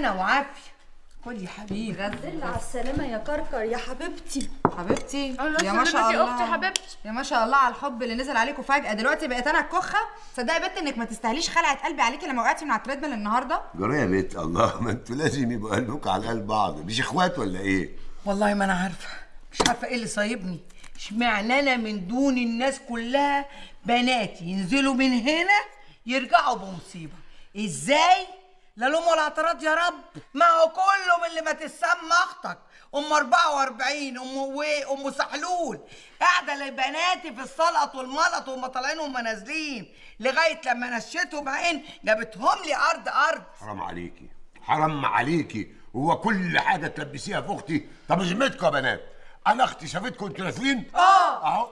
هنا وعافيه كل يا حبيبي غزل على السلامة يا كركر يا حبيبتي حبيبتي الله يا ما يسلمك شاء يا الله أختي حبيبتي. يا ما شاء الله على الحب اللي نزل عليكم فجأة دلوقتي بقيت انا الكخة تصدقي يا بنت انك ما تستاهليش خلعة قلبي عليكي لما وقعتي من على التريدميل النهارده جرى يا بنت الله ما انتوا لازم يبقى قلبكم على قلب بعض مش اخوات ولا ايه؟ والله ما انا عارفه مش عارفه ايه اللي صايبني اشمعنى انا من دون الناس كلها بناتي ينزلوا من هنا يرجعوا بمصيبه ازاي لا لوم ولا اعتراض يا رب ما هو كله من اللي ما تسمى اختك ام 44 ام وي ام سحلول قاعده لبناتي في السلط والملط وهم طالعين وهم نازلين لغايه لما نشيتهم عين جابتهم لي ارض ارض حرام عليكي حرام عليكي هو كل حاجه تلبسيها في اختي طب ذمتكم يا بنات انا اختي شافتكم انتوا نازلين اه اهو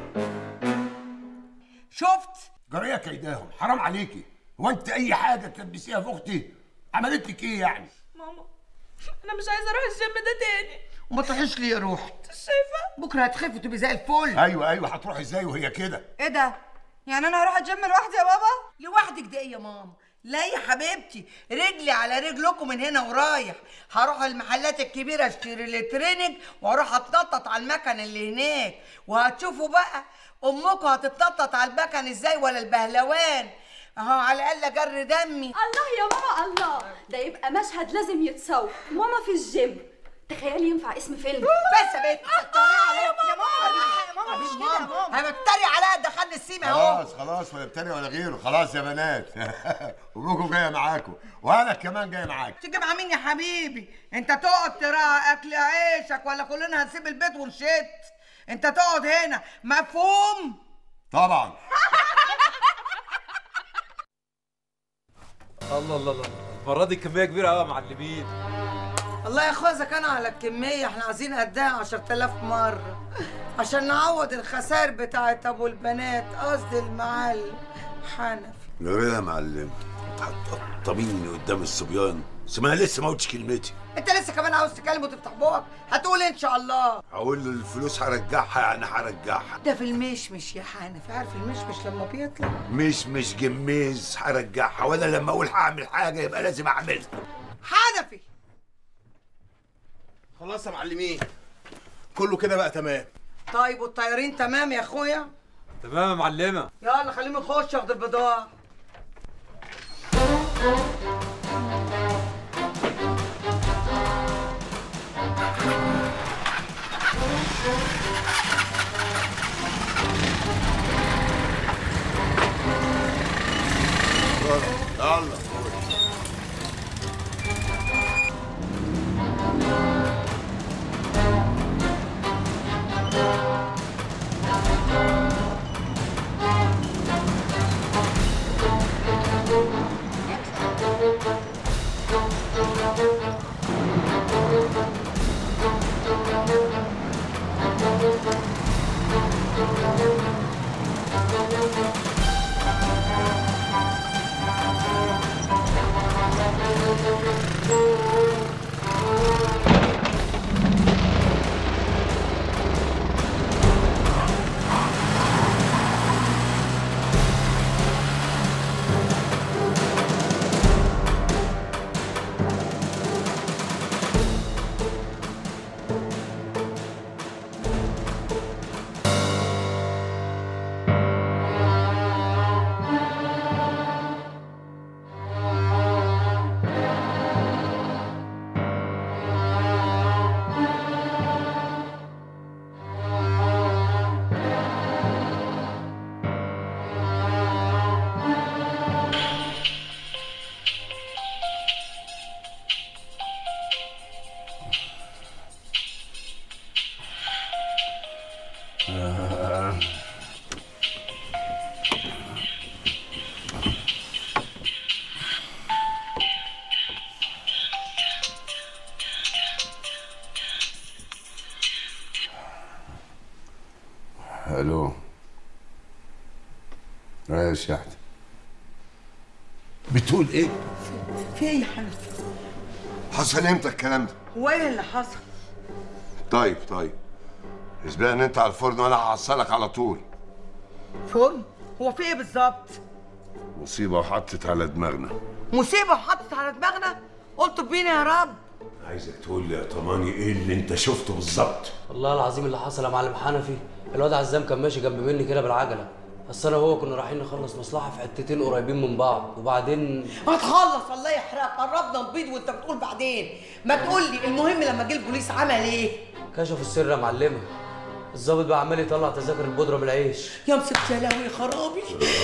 شفت جريه كيداهم حرام عليكي هو انت اي حاجه تلبسيها في اختي عملت لك ايه يعني ماما انا مش عايزه اروح الجيم ده تاني وما تروحيش ليه يا روحي شايفه بكره هتخفي وتبقي زي الفل ايوه ايوه هتروح ازاي وهي كده ايه ده يعني انا هروح الجيم لوحدي يا بابا لوحدك ده ايه يا ماما لا يا حبيبتي رجلي على رجلكم من هنا ورايح هروح المحلات الكبيره اشتري لي تريننج واروح اتنطط على المكن اللي هناك وهتشوفوا بقى امكم هتتنطط على المكن ازاي ولا البهلوان اهو على الاقل جر دمي الله يا ماما الله ده يبقى مشهد لازم يتصور ماما في الجيم تخيلي ينفع اسم فيلم بس يا بنت بتتريق عليا يا ماما يا ماما مش كده يا ماما انا بتريق عليا دخلني السيما اهو خلاص خلاص ولا بتاني ولا غيره خلاص يا بنات امكم جايه معاكم وانا كمان جاي معاك تيجي مع مين يا حبيبي انت تقعد تراعي اكل عيشك ولا كلنا هنسيب البيت ونشت انت تقعد هنا مفهوم طبعا الله الله الله المرة دي كمية كبيرة قوي يا معلمين الله يا اخويا اذا كان على الكميه احنا عايزين قدها 10000 مره عشان نعوض الخسائر بتاعت ابو البنات قصدي المعلم حنفي جريه يا معلم هتقطميني قدام الصبيان اسمها لسه ما قلتش كلمتي انت لسه كمان عاوز تتكلم وتفتح بوقك هتقول ان شاء الله هقول له الفلوس هرجعها يعني هرجعها ده في المشمش يا حنفي عارف المشمش لما بيطلع مش مش جميز هرجعها وانا لما اقول هعمل حاجه يبقى لازم اعملها حنفي خلاص يا معلمين كله كده بقى تمام طيب والطيارين تمام يا اخويا تمام يا معلمة يلا خليهم يخش ياخد البضاعه يلا الو ايه يا شحت بتقول ايه؟ في ايه يا حنفي حصل امتى الكلام ده؟ هو ايه اللي حصل طيب طيب اسبق ان انت على الفرن وانا هحصلك على طول فرن هو في ايه بالظبط مصيبه وحطت على دماغنا مصيبه وحطت على دماغنا قلت بينا يا رب عايزك تقول لي يا طماني ايه اللي انت شفته بالظبط والله العظيم اللي حصل يا معلم حنفي الواد عزام كان ماشي جنب مني كده بالعجله بس انا وهو كنا رايحين نخلص مصلحه في حتتين قريبين من بعض وبعدين ما تخلص الله يحرقك قربنا نبيض وانت بتقول بعدين ما تقول لي المهم لما جه البوليس عمل ايه كشفوا السر يا معلمه الظابط بقى عمال يطلع تذاكر البودره بالعيش يا مسك يا لهوي خرابي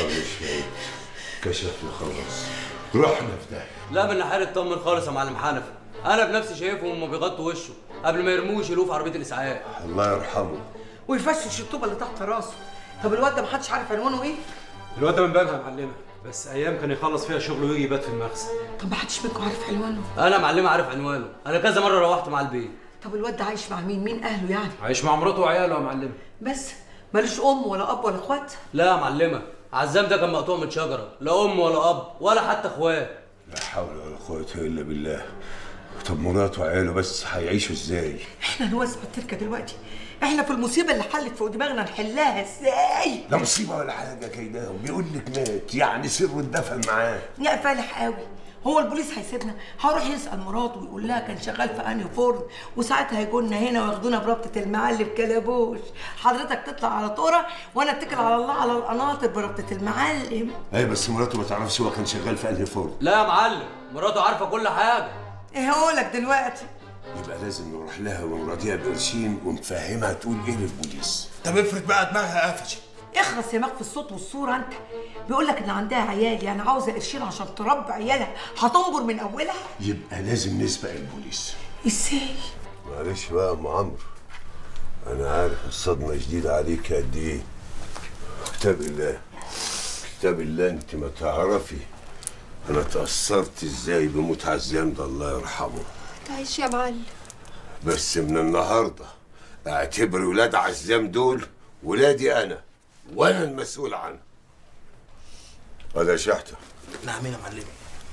كشفنا خلاص رحنا في داهيه لا من ناحيه اطمن خالص يا معلم حنفي انا بنفسي شايفهم هما بيغطوا وشه قبل ما يرموه يشيلوه في عربيه الاسعاف الله يرحمه ويفشش الطوبه اللي تحت راسه طب الواد ده محدش عارف عنوانه ايه الواد ده من بابها يا معلمه بس ايام كان يخلص فيها شغله ويجي يبات في المخزن طب محدش منكم عارف عنوانه انا معلمه عارف عنوانه انا كذا مره روحت مع البيت طب الواد ده عايش مع مين مين اهله يعني عايش مع مراته وعياله يا معلمه بس ملوش ام ولا اب ولا اخوات لا يا معلمه عزام ده كان مقطوع من شجره لا ام ولا اب ولا حتى اخوات لا حول ولا قوه الا بالله طب مراته وعياله بس هيعيشوا ازاي احنا نوسع التركه دلوقتي احنا في المصيبه اللي حلت فوق دماغنا نحلها ازاي لا مصيبه ولا حاجه كيداهم بيقول لك مات يعني سره اتدفن معاه يا فالح قوي هو البوليس هيسيبنا هروح يسال مراته ويقول لها كان شغال في انهي فرن وساعتها هيجونا هنا وياخدونا بربطه المعلم كلبوش حضرتك تطلع على طوره وانا اتكل على الله على القناطر بربطه المعلم اي بس مراته ما تعرفش هو كان شغال في انهي فرن لا يا معلم مراته عارفه كل حاجه ايه هقولك دلوقتي يبقى لازم نروح لها ونراضيها بقرشين ونفهمها تقول ايه للبوليس طب افرض بقى دماغها قفشت اخرس يا مخ في الصوت والصوره انت بيقول لك ان عندها عيال يعني عاوزه قرشين عشان تربي عيالها هتنبر من اولها يبقى لازم نسبق البوليس ازاي معلش بقى يا ام عمرو انا عارف الصدمه جديده عليك قد ايه كتاب الله كتاب الله انت ما تعرفي انا تاثرت ازاي بموت عزام ده الله يرحمه تعيش يا معلم بس من النهارده اعتبر ولاد عزام دول ولادي انا وانا المسؤول عنهم هذا شحته نعم يا معلم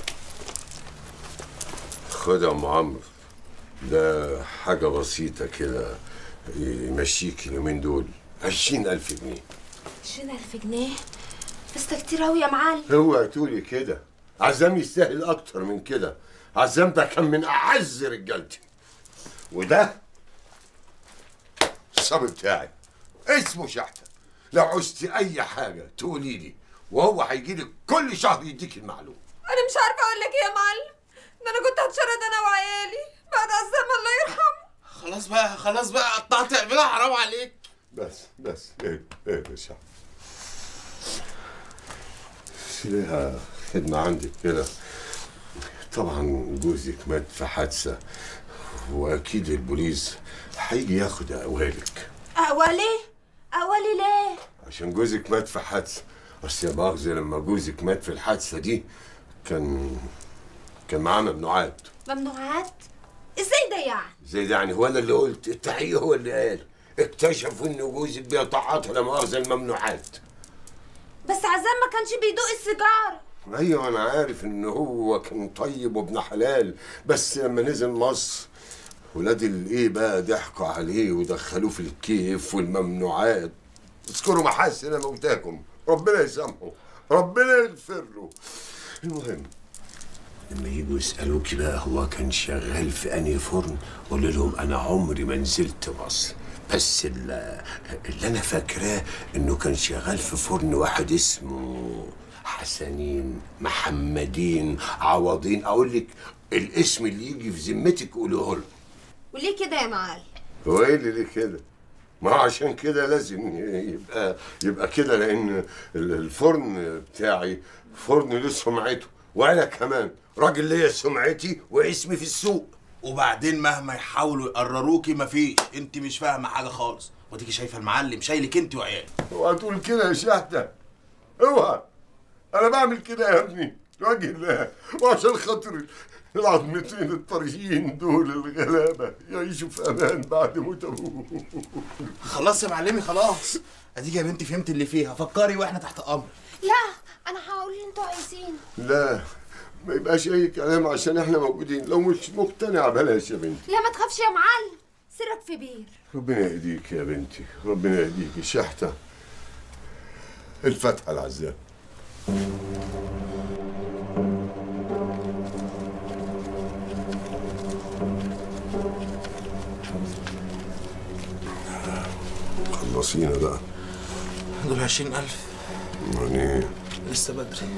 خد يا ام عمرو ده حاجة بسيطة كده يمشيك اليومين دول عشرين ألف جنيه عشرين ألف جنيه بس ده كتير أوي يا معلم اوعي تقولي كده عزام يستاهل أكتر من كده عزام ده كان من أعز رجالتي وده الصبي بتاعي اسمه شحتة لو عوزتي أي حاجة تقولي لي وهو هيجي لك كل شهر يديك المعلومة انا مش عارفه اقول لك ايه يا معلم ده انا كنت هتشرد انا وعيالي بعد عزام الله يرحمه خلاص بقى خلاص بقى قطعت اعملها حرام عليك بس بس ايه ايه يا شحتة ليها خدمة عندك كده طبعا جوزك مات في حادثة وأكيد البوليس هيجي ياخد أقوالك أولي أولي ليه عشان جوزك مات في حادثة بس يا مؤاخذة لما جوزك مات في الحادثة دي كان كان معاه ممنوعات ممنوعات ازاي ده يعني زي ده يعني هو أنا اللي قلت التحقيق هو اللي قال اكتشفوا إن جوزك بيتعاطى لا مؤاخذة الممنوعات بس عزام ما كانش بيدوق السيجاره ايوه انا عارف ان هو كان طيب وابن حلال بس لما نزل مصر ولاد الايه بقى ضحكوا عليه ودخلوه في الكيف والممنوعات اذكروا محاسن موتاكم ربنا يسامحه ربنا يغفر له المهم لما يجوا يسالوكي بقى هو كان شغال في انهي فرن قول لهم انا عمري ما نزلت مصر بس اللي, اللي انا فاكراه انه كان شغال في فرن واحد اسمه حسنين محمدين عوضين اقول لك الاسم اللي يجي في ذمتك قوليه له وليه كده يا معلم هو ايه اللي ليه كده؟ ما هو عشان كده لازم يبقى يبقى كده لان ال- الفرن بتاعي فرن له سمعته وانا كمان راجل ليا سمعتي واسمي في السوق وبعدين مهما يحاولوا يقرروكي مفيش انت مش فاهمه حاجه خالص وديكي شايفه المعلم شايلك انت وعيالك اوعى تقول كده يا شهده اوعى انا بعمل كده يا ابني لوجه الله وعشان خاطر العظمتين الطريين دول الغلابه يعيشوا في امان بعد موت ابوه خلاص يا معلمي خلاص اديك يا بنتي فهمت اللي فيها فكري واحنا تحت امر لا انا هقول اللي انتوا عايزين لا ما يبقاش اي كلام عشان احنا موجودين لو مش مقتنع بلاش يا بنتي لا ما تخافش يا معلم سرك في بير ربنا يهديك يا بنتي ربنا يهديك شحتة الفتحة العزام خلصينا بقى دول 20000 يعني لسه بدري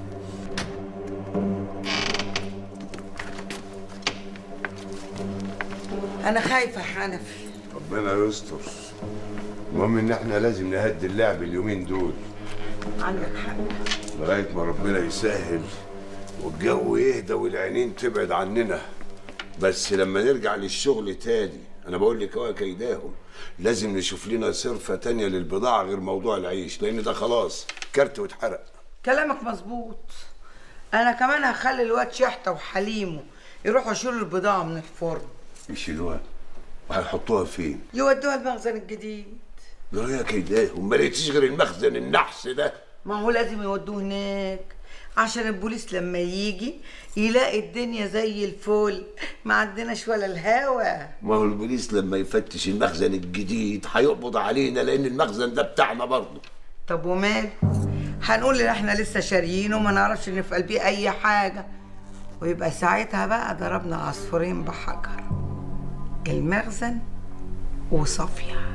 انا خايفه يا حنفي ربنا يستر المهم ان احنا لازم نهدي اللعب اليومين دول عندك حق لغايه ما ربنا يسهل والجو يهدى والعينين تبعد عننا بس لما نرجع للشغل تاني انا بقول لك هو كيداهم لازم نشوف لنا صرفه تانية للبضاعه غير موضوع العيش لان ده خلاص كارت واتحرق كلامك مظبوط انا كمان هخلي الواد شحته وحليمه يروحوا يشيلوا البضاعه من الفرن يشيلوها وهيحطوها فين؟ يودوها المخزن الجديد ده يا كيداهم ما لقيتيش غير المخزن النحس ده ما هو لازم يودوه هناك عشان البوليس لما يجي يلاقي الدنيا زي الفل ما عندناش ولا الهوا ما هو البوليس لما يفتش المخزن الجديد هيقبض علينا لان المخزن ده بتاعنا برضه طب وماله هنقول ان احنا لسه شاريينه وما نعرفش نفعل بيه اي حاجه ويبقى ساعتها بقى ضربنا عصفورين بحجر المخزن وصافيه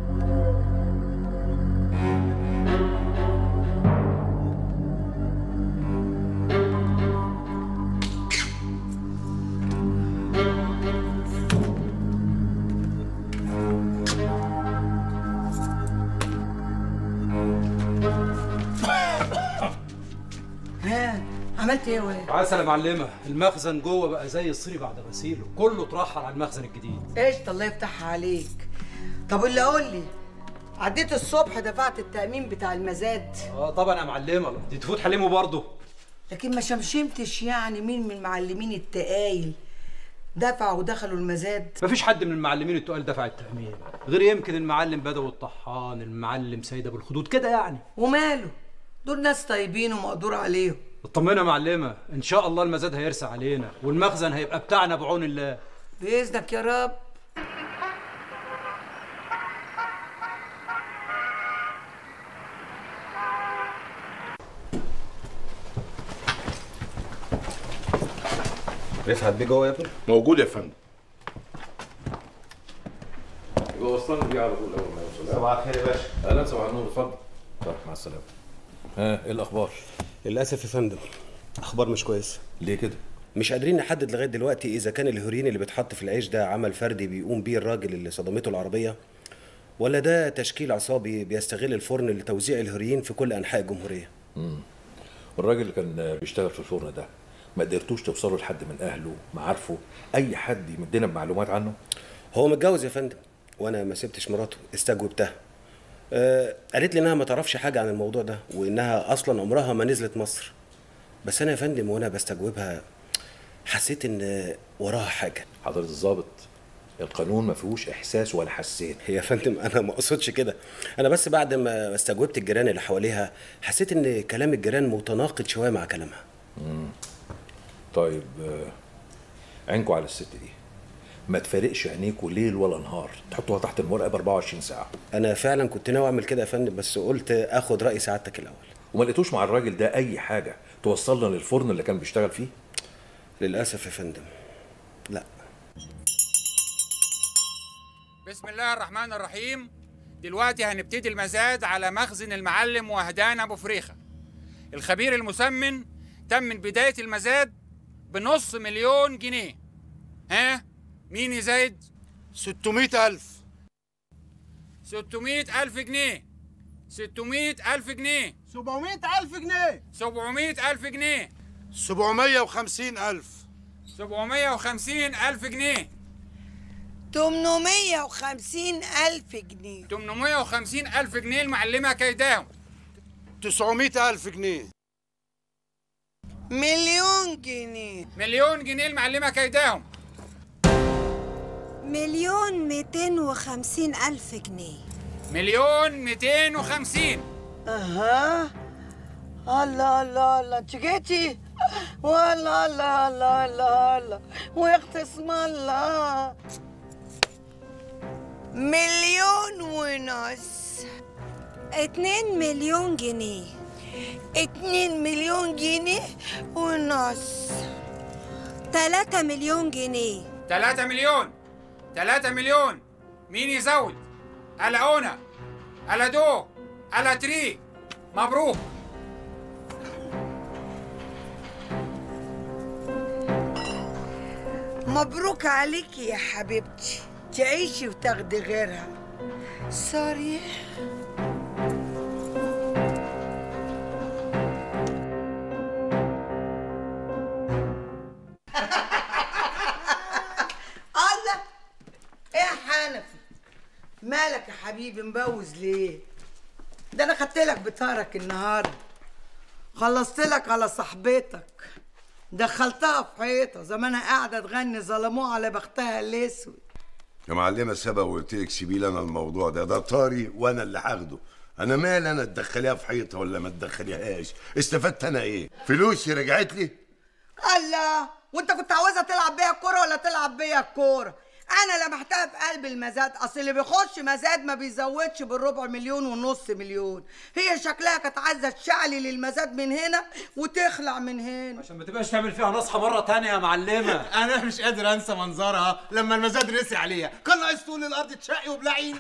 ها عملت ايه يا ولاد عسل يا معلمه المخزن جوه بقى زي الصري بعد غسيله كله اترحل على المخزن الجديد قشطة الله يفتحها عليك طب اللي قول لي عديت الصبح دفعت التأمين بتاع المزاد اه طبعا يا معلمه دي تفوت حليمه برضه لكن ما شمشمتش يعني مين من معلمين التقايل دفعوا ودخلوا المزاد مفيش حد من المعلمين التقال دفع التأمين غير يمكن المعلم بدوي الطحان المعلم سيد ابو الخدود كده يعني وماله دول ناس طيبين ومقدور عليهم اطمنا يا معلمه ان شاء الله المزاد هيرسى علينا والمخزن هيبقى بتاعنا بعون الله بإذنك يا رب رفعت بيه جوه يا ابني موجود يا فندم يبقى وصلنا بيه على طول اول ما يوصل صباح الخير يا باشا اهلا صباح النور اتفضل طيب مع السلامه ها ايه الاخبار للاسف يا فندم اخبار مش كويسه ليه كده مش قادرين نحدد لغايه دلوقتي اذا كان الهيروين اللي بيتحط في العيش ده عمل فردي بيقوم بيه الراجل اللي صدمته العربيه ولا ده تشكيل عصابي بيستغل الفرن لتوزيع الهيروين في كل انحاء الجمهوريه والراجل اللي كان بيشتغل في الفرن ده ما قدرتوش توصلوا لحد من اهله معارفه اي حد يمدنا بمعلومات عنه هو متجوز يا فندم وانا ما سبتش مراته استجوبتها آه قالت لي انها ما تعرفش حاجه عن الموضوع ده وانها اصلا عمرها ما نزلت مصر بس انا يا فندم وانا بستجوبها حسيت ان وراها حاجه حضرة الضابط القانون ما فيهوش احساس ولا حسين هي يا فندم انا ما اقصدش كده انا بس بعد ما استجوبت الجيران اللي حواليها حسيت ان كلام الجيران متناقض شويه مع كلامها طيب آه، عينكوا على الست دي ما تفارقش عينيكوا ليل ولا نهار تحطوها تحت المراقبه 24 ساعه انا فعلا كنت ناوي اعمل كده يا فندم بس قلت اخد راي سعادتك الاول وما لقيتوش مع الراجل ده اي حاجه توصلنا للفرن اللي كان بيشتغل فيه للاسف يا فندم لا بسم الله الرحمن الرحيم دلوقتي هنبتدي المزاد على مخزن المعلم وهدان ابو فريخه الخبير المسمن تم من بدايه المزاد بنص مليون جنيه ها مين يزايد 600 ألف 600 ألف جنيه 600 ألف جنيه 700 ألف جنيه 700 ألف جنيه 750 ألف 750 ألف جنيه 850 ألف جنيه 850 ألف جنيه المعلمة كيداهم 900 ألف جنيه مليون جنيه مليون جنيه المعلمة كيداهم مليون ميتين وخمسين ألف جنيه مليون 250 اها الله الله الله انت جيتي والله الله الله الله الله ويختصم الله مليون ونص اتنين مليون جنيه اتنين مليون جنيه ونص تلاتة مليون جنيه 3 مليون 3 مليون مين يزود قلقونا على دو على تري مبروك مبروك عليكي يا حبيبتي تعيشي وتاخدي غيرها سوري الله ايه يا حنفي مالك يا حبيبي مبوز ليه ده انا خدت لك بطارك النهارده خلصت لك على صاحبتك دخلتها في حيطه زمانها قاعده تغني ظلموها على بختها الاسود يا معلمه سبق وقلت لك سيبي لي انا الموضوع ده ده طاري وانا اللي هاخده انا مال انا تدخليها في حيطه ولا ما تدخليهاش استفدت انا ايه فلوسي رجعت لي الله وانت كنت عاوزها تلعب بيها الكوره ولا تلعب بيها الكوره انا لمحتها في قلب المزاد اصل اللي بيخش مزاد ما بيزودش بالربع مليون والنص مليون هي شكلها كانت عايزه تشعلي للمزاد من هنا وتخلع من هنا عشان ما تبقاش تعمل فيها نصحى مره تانية يا معلمه انا مش قادر انسى منظرها لما المزاد رسي عليها كان ناقص طول الارض تشقي وبلعين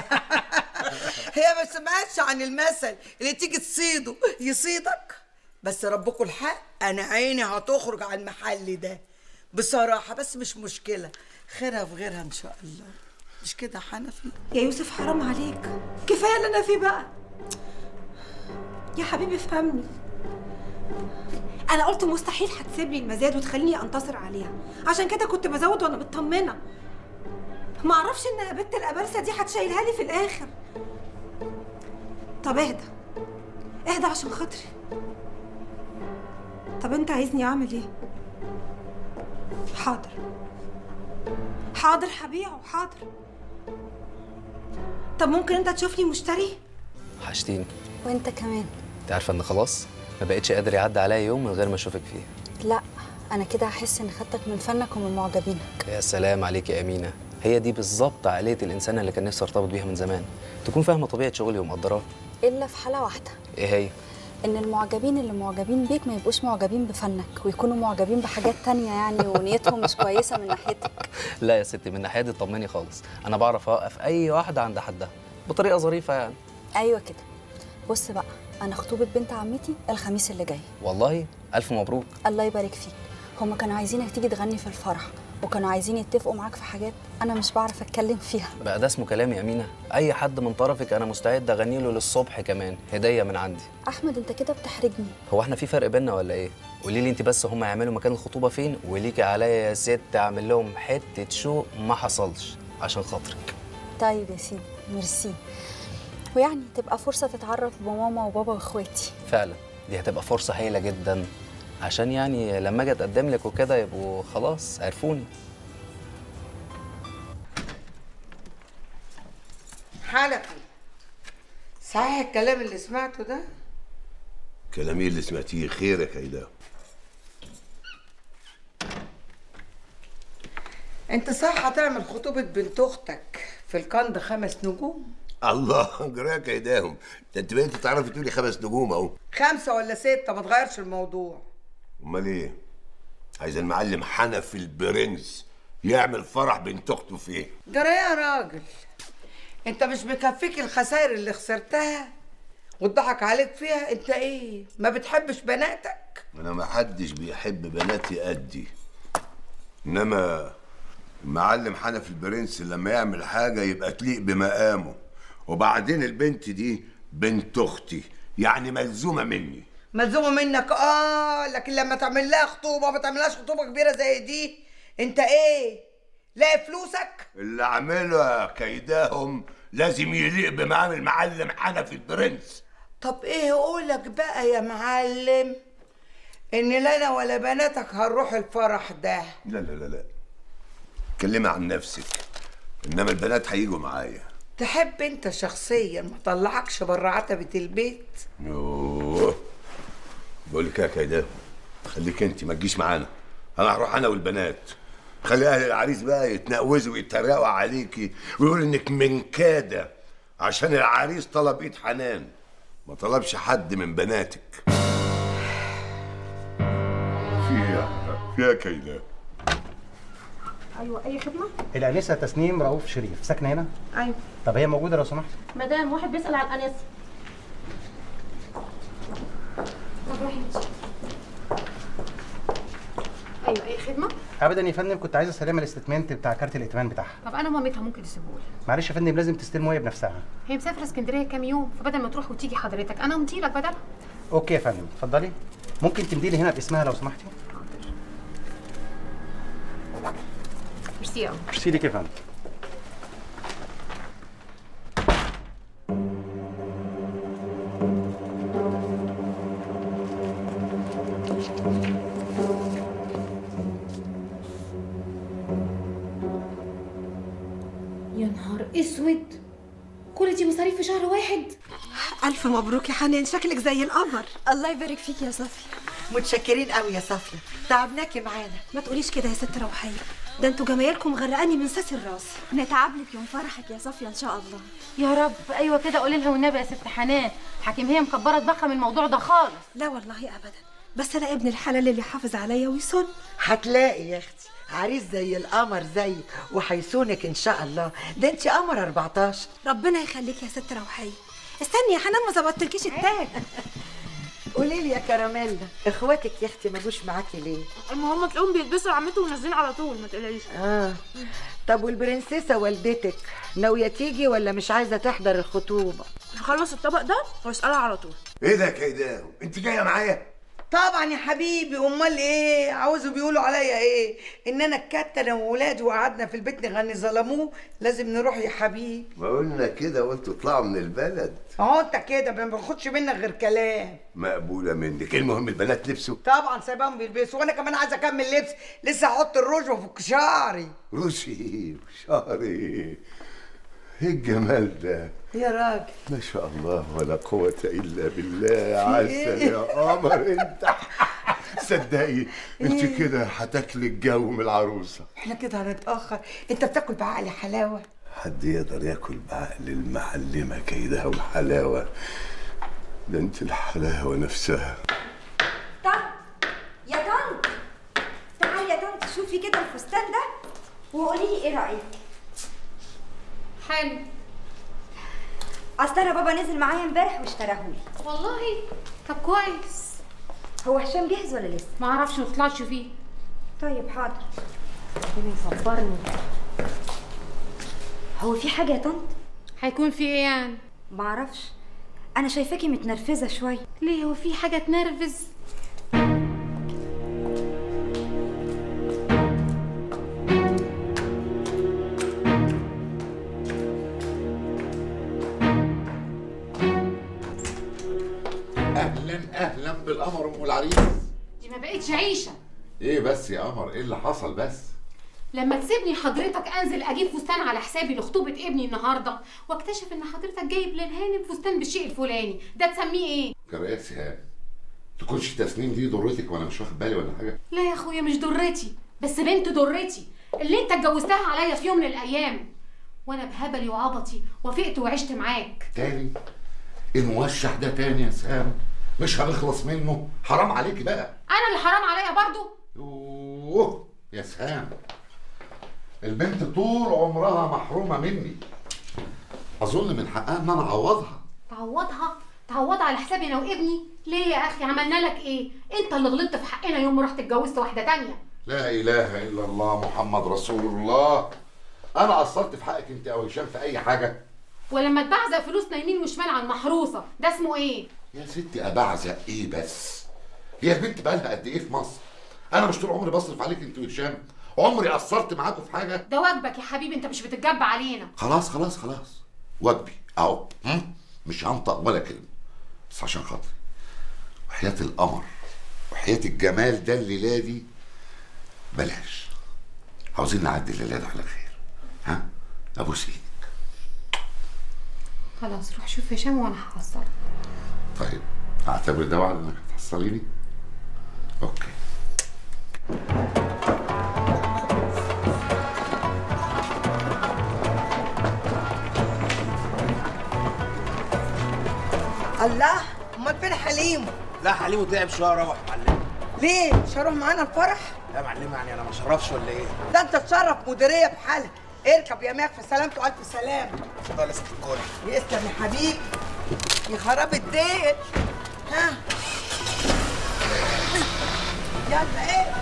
هي ما سمعتش عن المثل اللي تيجي تصيده يصيدك بس ربكم الحق انا عيني هتخرج على المحل ده بصراحه بس مش مشكله خيرها في غيرها ان شاء الله مش كده يا حنفي يا يوسف حرام عليك كفايه اللي انا فيه بقى يا حبيبي افهمني انا قلت مستحيل هتسيب لي المزاد وتخليني انتصر عليها عشان كده كنت بزود وانا مطمنه ما اعرفش ان بنت الابلسه دي هتشيلها لي في الاخر طب اهدى اهدى عشان خاطري طب انت عايزني اعمل ايه حاضر حاضر هبيعه حاضر طب ممكن انت تشوف لي مشتري وحشتيني وانت كمان انت عارفه ان خلاص ما بقتش قادر يعدي عليا يوم من غير ما اشوفك فيه لا انا كده هحس ان خدتك من فنك ومن معجبينك يا سلام عليك يا امينه هي دي بالظبط عقليه الانسان اللي كان نفسي ارتبط بيها من زمان تكون فاهمه طبيعه شغلي ومقدراه الا في حاله واحده ايه هي ان المعجبين اللي معجبين بيك ما يبقوش معجبين بفنك ويكونوا معجبين بحاجات تانية يعني ونيتهم مش كويسه من ناحيتك لا يا ستي من ناحيه دي طمني خالص انا بعرف اوقف اي واحده عند حدها بطريقه ظريفه يعني ايوه كده بص بقى انا خطوبه بنت عمتي الخميس اللي جاي والله الف مبروك الله يبارك فيك هما كانوا عايزينك تيجي تغني في الفرح وكانوا عايزين يتفقوا معاك في حاجات انا مش بعرف اتكلم فيها بقى ده اسمه كلام يا امينه اي حد من طرفك انا مستعد اغني له للصبح كمان هديه من عندي احمد انت كده بتحرجني هو احنا في فرق بينا ولا ايه قولي لي انت بس هم يعملوا مكان الخطوبه فين وليكي عليا يا ست اعمل لهم حته شو ما حصلش عشان خاطرك طيب يا سيدي ميرسي ويعني تبقى فرصه تتعرف بماما وبابا واخواتي فعلا دي هتبقى فرصه هايله جدا عشان يعني لما اجي اتقدم لك وكده يبقوا خلاص عرفوني حنفي صحيح الكلام اللي سمعته ده كلامي اللي سمعتيه خيرك يا انت صح هتعمل خطوبه بنت اختك في الكند خمس نجوم الله جراك ايداهم ده انت بقيتي تعرفي تقولي خمس نجوم اهو خمسه ولا سته ما تغيرش الموضوع امال ايه عايز المعلم حنفي البرنس يعمل فرح بنت اخته فين جرى إيه يا راجل انت مش مكفيك الخسائر اللي خسرتها واتضحك عليك فيها انت ايه ما بتحبش بناتك انا ما حدش بيحب بناتي قدي انما المعلم حنفي البرنس لما يعمل حاجه يبقى تليق بمقامه وبعدين البنت دي بنت اختي يعني ملزومه مني ملزومه منك اه لكن لما تعمل لها خطوبه ما تعملهاش خطوبه كبيره زي دي انت ايه لاقي فلوسك اللي عملها كيداهم لازم يليق بمقام المعلم حنفي البرنس طب ايه اقولك بقى يا معلم ان لا انا ولا بناتك هنروح الفرح ده لا لا لا لا اتكلمي عن نفسك انما البنات هيجوا معايا تحب انت شخصيا ما طلعكش بره عتبه البيت يوه بقول لك ايه يا كيداهم خليك انت ما تجيش معانا انا هروح انا والبنات خلي اهل العريس بقى يتنقوزوا ويتريقوا عليكي ويقولوا انك منكاده عشان العريس طلب ايد حنان ما طلبش حد من بناتك فيها فيها كيداهم ايوه اي خدمه الانسه تسنيم رؤوف شريف ساكنه هنا ايوه طب هي موجوده لو سمحت مدام واحد بيسال على الانسه طب روحي انت. ايوه اي خدمه ابدا يا فندم كنت عايز اسلمها الاستتمنت بتاع كارت الائتمان بتاعها طب انا مامتها ممكن تسيبهولي معلش يا فندم لازم تستلمه هي بنفسها هي مسافره اسكندريه كام يوم فبدل ما تروح وتيجي حضرتك انا امضي لك بدلها اوكي يا فندم اتفضلي ممكن تمدي لي هنا باسمها لو سمحتي ميرسي قوي ميرسي ليك يا فندم يا نهار اسود كل دي مصاريف في شهر واحد الف مبروك يا حنان شكلك زي القمر الله يبارك فيك يا صافية متشكرين قوي يا صافيه تعبناكي معانا ما تقوليش كده يا ست روحية ده انتوا جمايلكم مغرقاني من ساس الراس نتعب لك يوم فرحك يا صافيه ان شاء الله يا رب ايوه كده قولي لها والنبي يا ست حنان حكيم هي مكبره دماغها من الموضوع ده خالص لا والله ابدا بس انا ابن الحلال اللي يحافظ عليا ويصون هتلاقي يا اختي عريس زي القمر زيك وهيصونك ان شاء الله ده انت قمر 14 ربنا يخليك يا ست روحية استني يا حنان ما ظبطتلكيش التاج قولي لي يا كراميلا اخواتك يا اختي ما جوش معاكي ليه المهم تلاقيهم بيلبسوا عمتهم ونازلين على طول ما تقلقيش اه طب والبرنسيسه والدتك ناويه تيجي ولا مش عايزه تحضر الخطوبه هخلص الطبق ده واسالها على طول ايه ده كده انت جايه معايا طبعا يا حبيبي امال ايه عاوزوا بيقولوا عليا ايه ان انا اتكت انا وولادي وقعدنا في البيت نغني ظلموه لازم نروح يا حبيبي ما قلنا كده وانتوا اطلعوا من البلد اهو انت كده ما باخدش منك غير كلام مقبوله منك المهم البنات لبسوا طبعا سايباهم بيلبسوا وانا كمان عايزه اكمل لبس لسه هحط الروج وافك شعري روسي وشعري ايه الجمال ده يا راجل ما شاء الله ولا قوة إلا بالله عسل إيه؟ يا قمر أنت صدقي أنت إيه؟ كده هتاكلي الجو من العروسة احنا كده هنتاخر انت بتاكل بعقل حلاوه حد يقدر ياكل بعقل المعلمة كيدها وحلاوة ده أنت الحلاوة نفسها طنط يا طنط تعالي يا طنط شوفي كده الفستان ده وقولي لي ايه رايك حلو اصل انا بابا نزل معايا امبارح واشتراهولي والله طب كويس هو هشام جاهز ولا لسه ما اعرفش ما طلعش فيه طيب حاضر ربنا يصبرني هو في حاجه يا طنط هيكون في ايه يعني معرفش انا شايفاكي متنرفزه شويه ليه هو في حاجه تنرفز اهلا اهلا بالقمر ام العريس دي ما بقتش عيشه ايه بس يا قمر ايه اللي حصل بس لما تسيبني حضرتك انزل اجيب فستان على حسابي لخطوبه ابني النهارده واكتشف ان حضرتك جايب للهانم فستان بالشيء الفلاني ده تسميه ايه كراسي ها تكونش تسنيم دي ضرتك وانا مش واخد بالي ولا حاجه لا يا اخويا مش ضرتي بس بنت ضرتي اللي انت اتجوزتها عليا في يوم من الايام وانا بهبلي وعبطي وافقت وعشت معاك تاني الموشح ده تاني يا سام مش هنخلص منه حرام عليكي بقى انا اللي حرام عليا برضو اوه يا سام البنت طول عمرها محرومه مني اظن من حقها ان انا اعوضها تعوضها تعوضها على حسابي انا وابني ليه يا اخي عملنا لك ايه انت اللي غلطت في حقنا يوم ما رحت اتجوزت واحده تانية لا اله الا الله محمد رسول الله انا قصرت في حقك انت او هشام في اي حاجه ولما تبعزق فلوسنا يمين وشمال على المحروسه ده اسمه ايه يا ستي ابعزق ايه بس هي البنت بقالها قد ايه في مصر انا مش طول عمري بصرف عليك انت وهشام عمري قصرت معاكم في حاجه ده واجبك يا حبيبي انت مش بتتجب علينا خلاص خلاص خلاص واجبي اهو هم؟ مش هنطق ولا كلمه بس عشان خاطري وحياه القمر وحياه الجمال ده الليله دي بلاش عاوزين نعدي الليله دي على خير ها ابوس ايدك خلاص روح شوف هشام وانا هحصلك طيب اعتبر ده وعد انك هتحصليني اوكي الله امال فين حليم لا حليم وتلعب شويه روح معلم ليه مش هروح معانا الفرح لا يا معلمه يعني انا ما اشرفش ولا ايه؟ ده انت تشرف مديريه بحالها اركب يا ماك في سلامته الف سلام اتفضل يا ست الكل يسلم يا حبيبي يا خراب الدين ها يلا ايه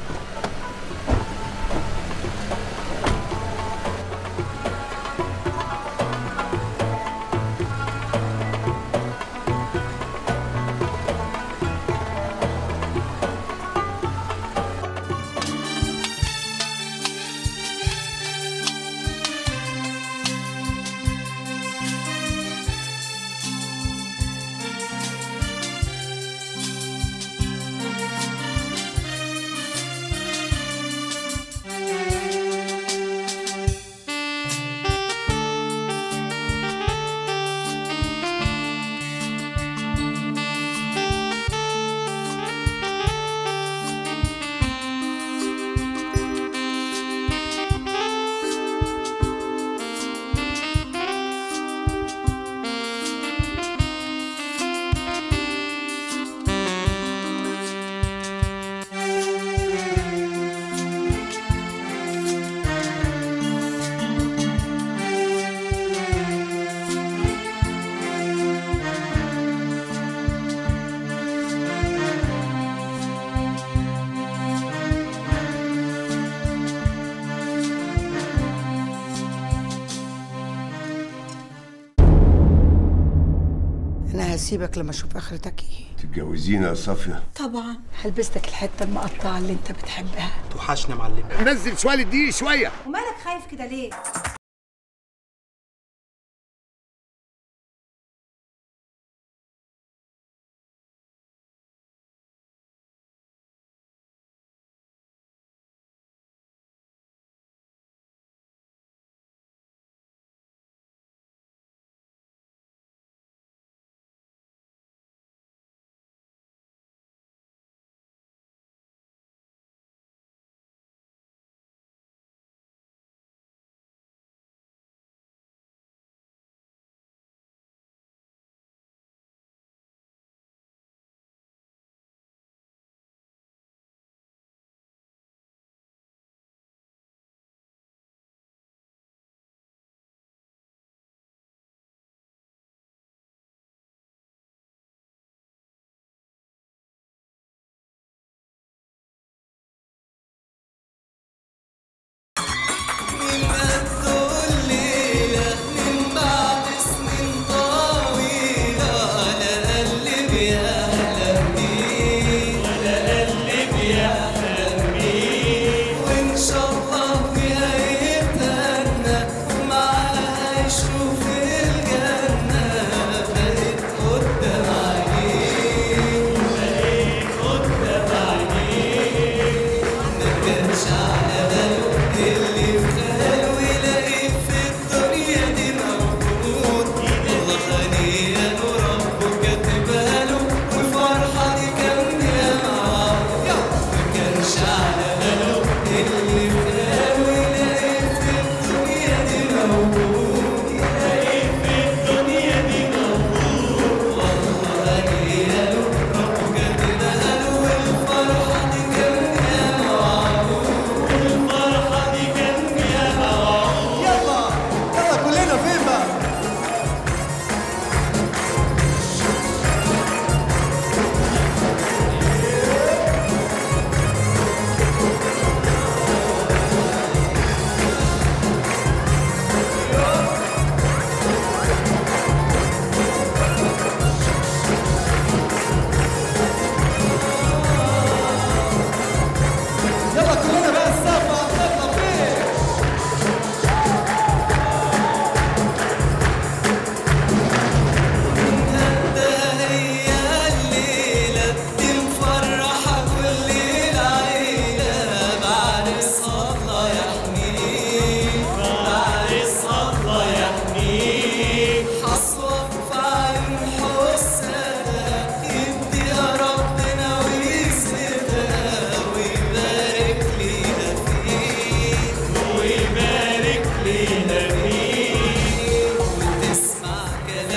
انا هسيبك لما اشوف اخرتك ايه تتجوزينا يا صافيه طبعا هلبسك الحته المقطعه اللي انت بتحبها توحشني يا معلمه نزل شويه دي شويه ومالك خايف كده ليه؟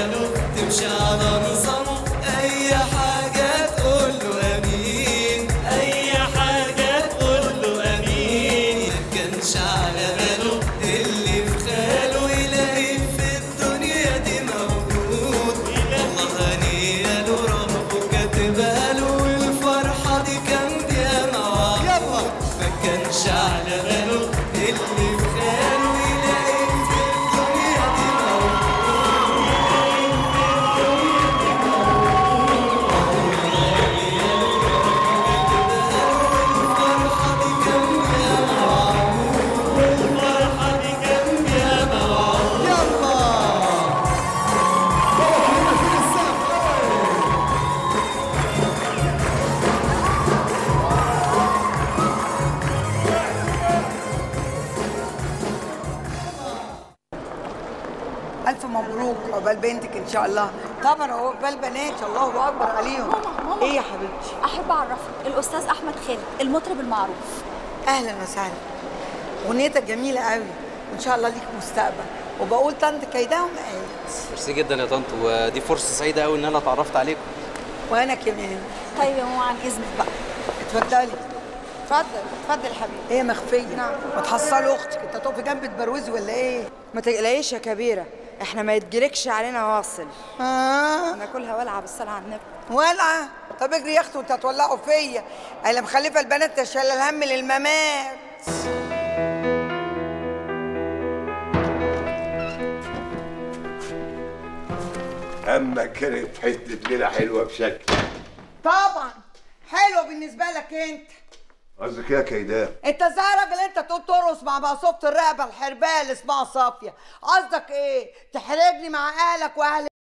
تمشي على نظام اي حاجه تقول له امين عقبال بنتك ان شاء الله طبعا هو عقبال بناتي الله اكبر عليهم ماما ايه يا حبيبتي احب اعرفك الاستاذ احمد خالد المطرب المعروف اهلا وسهلا اغنيتك جميله قوي وان شاء الله ليك مستقبل وبقول طنط كيدهم قالت ميرسي جدا يا طنط ودي فرصه سعيده قوي ان انا اتعرفت عليكم وانا كمان طيب يا ماما عن اذنك بقى اتفضلي اتفضل اتفضل يا حبيبي ايه مخفيه نعم ما تحصلي اختك انت هتقفي جنب تبروزي ولا ايه ما تقلقيش يا كبيره احنا ما يتجركش علينا واصل اه ناكلها والعه بالصلاه على النبي ولعه طب اجري يا اختي وانت هتولعوا فيا انا مخلفه البنات تشيل الهم للممات اما كانت حته ليله حلوه بشكل طبعا حلو بالنسبه لك انت قصدك ايه يا كيدان انت ازاي يا راجل انت تقول ترقص مع مقصوبة الرقبه الحربايه اللي اسمها صافيه قصدك ايه تحرجني مع اهلك واهل